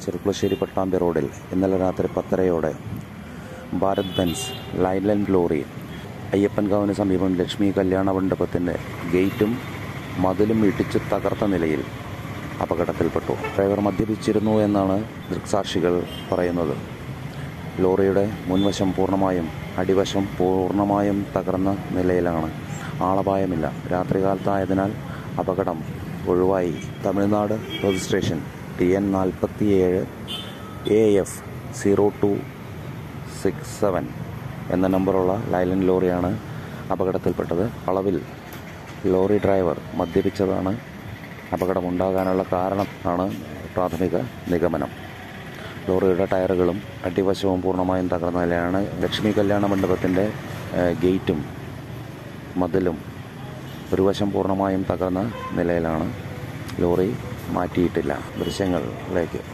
ചെറുപ്പുളശ്ശേരി പട്ടാമ്പി റോഡിൽ ഇന്നലെ രാത്രി പത്തരയോടെ ഭാരത് ബെൻസ് ലൈലൻഡ് ലോറി അയ്യപ്പൻകാവിന് സമീപം ലക്ഷ്മി കല്യാണ മണ്ഡപത്തിൻ്റെ ഗേറ്റും മതിലും ഇടിച്ച് തകർത്ത നിലയിൽ അപകടത്തിൽപ്പെട്ടു ഡ്രൈവർ മദ്യപിച്ചിരുന്നു എന്നാണ് ദൃക്സാക്ഷികൾ പറയുന്നത് ലോറിയുടെ മുൻവശം പൂർണ്ണമായും അടിവശം പൂർണ്ണമായും തകർന്ന നിലയിലാണ് ആളപായമില്ല രാത്രികാലത്തായതിനാൽ അപകടം ഒഴിവായി തമിഴ്നാട് രജിസ്ട്രേഷൻ ടി എൻ നാൽപ്പത്തിയേഴ് A F zero two six seven എന്ന നമ്പറുള്ള ലൈലൻ ലോറിയാണ് അപകടത്തിൽപ്പെട്ടത് അളവിൽ ലോറി ഡ്രൈവർ മദ്യപിച്ചതാണ് അപകടമുണ്ടാകാനുള്ള കാരണം ആണ് പ്രാഥമിക നിഗമനം ലോറിയുടെ ടയറുകളും അടിവശവും പൂർണ്ണമായും തകർന്ന നിലയാണ് ലക്ഷ്മി കല്യാണ മണ്ഡപത്തിൻ്റെ ഏഹ്, ഗേറ്റും മതിലും ഒരു വശം പൂർണ്ണമായും തകർന്ന നിലയിലാണ് ലോറി മാറ്റിയിട്ടില്ല ദൃശ്യങ്ങളിലേക്ക്